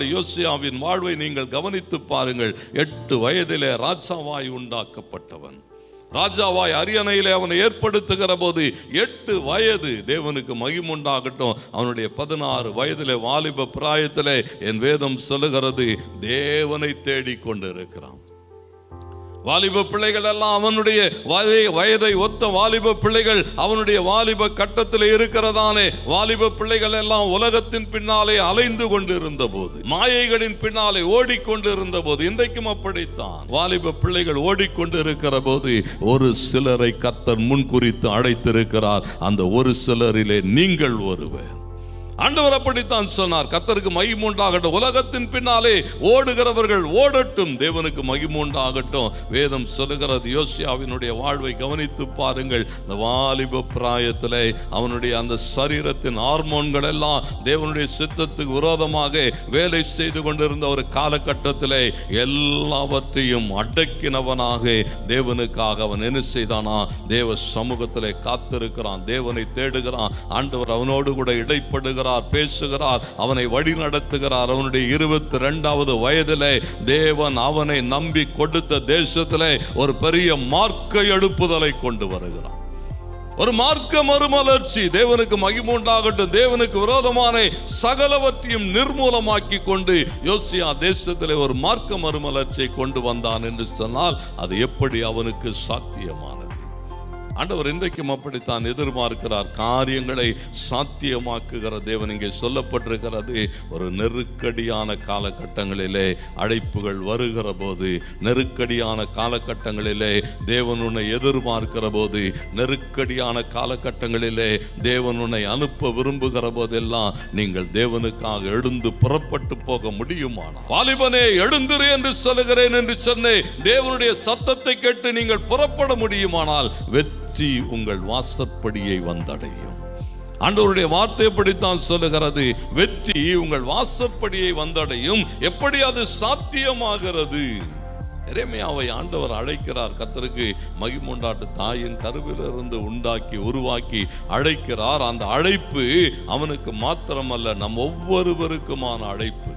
யோசியாவின் வாழ்வை நீங்கள் கவனித்து பாருங்கள் எட்டு வயதிலே ராஜாவாய் உண்டாக்கப்பட்டவன் ராஜாவாய் அரியணையிலே அவனை ஏற்படுத்துகிற போது எட்டு வயது தேவனுக்கு மகிமுண்டாகட்டும் அவனுடைய பதினாறு வயதிலே வாலிப பிராயத்திலே என் வேதம் சொல்லுகிறது தேவனை தேடிக் கொண்டிருக்கிறான் வாலிப பிள்ளைகள் எல்லாம் அவனுடைய வய- வயதை ஒத்த வாலிப பிள்ளைகள் அவனுடைய வாலிப கட்டத்தில் இருக்கிறதானே வாலிப பிள்ளைகள் எல்லாம் உலகத்தின் பின்னாலே அலைந்து கொண்டிருந்த போது மாயைகளின் பின்னாலே ஓடிக்கொண்டிருந்த போது இன்றைக்கும் அப்படித்தான் வாலிப பிள்ளைகள் ஓடிக்கொண்டு இருக்கிற போது ஒரு சிலரை கர்த்தர் முன்குறித்து அழைத்திருக்கிறார் அந்த ஒரு சிலரிலே நீங்கள் ஒருவர் ஆண்டவர் அப்படித்தான் சொன்னார் கத்தருக்கு மகிமுண்டாகட்டும் உலகத்தின் பின்னாலே ஓடுகிறவர்கள் ஓடட்டும் தேவனுக்கு மகிமுண்டாகட்டும் வேதம் சொல்லுகிறது யோசியாவினுடைய வாழ்வை கவனித்து பாருங்கள் இந்த வாலிப பிராயத்திலே அவனுடைய அந்த சரீரத்தின் ஹார்மோன்கள் எல்லாம் தேவனுடைய சித்தத்துக்கு விரோதமாக வேலை செய்து கொண்டிருந்த ஒரு காலகட்டத்திலே எல்லாவற்றையும் அடக்கினவனாக தேவனுக்காக அவன் என்ன செய்தானா தேவ சமூகத்திலே காத்திருக்கிறான் தேவனை தேடுகிறான் ஆண்டவர் அவனோடு கூட இடைப்படுகிறார் பேசுகிறார் அவனை வழி நடத்துகிறார் அவனுடைய இருபத்தி ரெண்டாவது வயதிலே தேவன் அவனை நம்பி கொடுத்த தேசத்திலே ஒரு பெரிய மார்க்க எழுப்புதலை கொண்டு வருகிறான் ஒரு மார்க்க மறுமலர்ச்சி தேவனுக்கு மகிமுண்டாகட்டும் தேவனுக்கு விரோதமான சகலவற்றையும் நிர்மூலமாக்கி கொண்டு யோசியா தேசத்திலே ஒரு மார்க்க மறுமலர்ச்சியை கொண்டு வந்தான் என்று சொன்னால் அது எப்படி அவனுக்கு சாத்தியமானது ஆண்டவர் இன்றைக்கும் அப்படித்தான் எதிர்பார்க்கிறார் காரியங்களை சாத்தியமாக்குகிற தேவன் இங்கே சொல்லப்பட்டிருக்கிறது ஒரு நெருக்கடியான காலகட்டங்களிலே அழைப்புகள் வருகிற போது நெருக்கடியான காலகட்டங்களிலே தேவன் உன்னை எதிர்பார்க்கிற போது நெருக்கடியான காலகட்டங்களிலே தேவன் உன்னை அனுப்ப விரும்புகிற போதெல்லாம் நீங்கள் தேவனுக்காக எழுந்து புறப்பட்டு போக முடியுமானா வாலிபனே எழுந்திரு என்று சொல்லுகிறேன் என்று சொன்னேன் தேவனுடைய சத்தத்தை கேட்டு நீங்கள் புறப்பட முடியுமானால் வெற்றி உங்கள் வாசற்படியை வந்தடையும் ஆண்டவருடைய வார்த்தை எப்படித்தான் சொல்லுகிறது வெற்றி உங்கள் வாசற்படியை வந்தடையும் எப்படி அது சாத்தியமாகிறது எரேமியாவை ஆண்டவர் அழைக்கிறார் கத்தருக்கு மகிமுண்டாட்டு தாயின் கருவிலிருந்து உண்டாக்கி உருவாக்கி அழைக்கிறார் அந்த அழைப்பு அவனுக்கு மாத்திரமல்ல நம் ஒவ்வொருவருக்குமான அழைப்பு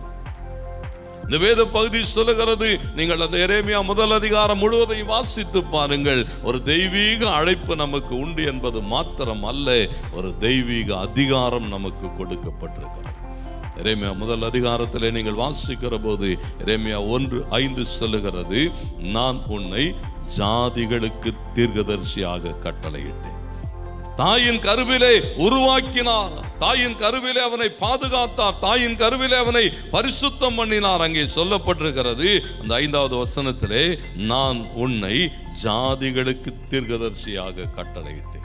இந்த வேத பகுதி சொல்லுகிறது நீங்கள் அந்த எரேமியா முதல் அதிகாரம் முழுவதையும் வாசித்து பாருங்கள் ஒரு தெய்வீக அழைப்பு நமக்கு உண்டு என்பது மாத்திரம் அல்ல ஒரு தெய்வீக அதிகாரம் நமக்கு கொடுக்கப்பட்டிருக்கிறது எரேமியா முதல் அதிகாரத்திலே நீங்கள் வாசிக்கிற போது எரேமியா ஒன்று ஐந்து சொல்லுகிறது நான் உன்னை ஜாதிகளுக்கு தீர்க்கதரிசியாக கட்டளையிட்டேன் தாயின் கருவிலே உருவாக்கினார் தாயின் கருவிலே அவனை பாதுகாத்தார் தாயின் கருவிலே அவனை பரிசுத்தம் பண்ணினார் அங்கே சொல்லப்பட்டிருக்கிறது அந்த ஐந்தாவது வசனத்திலே நான் உன்னை ஜாதிகளுக்கு தீர்க்கதரிசியாக கட்டளையிட்டேன்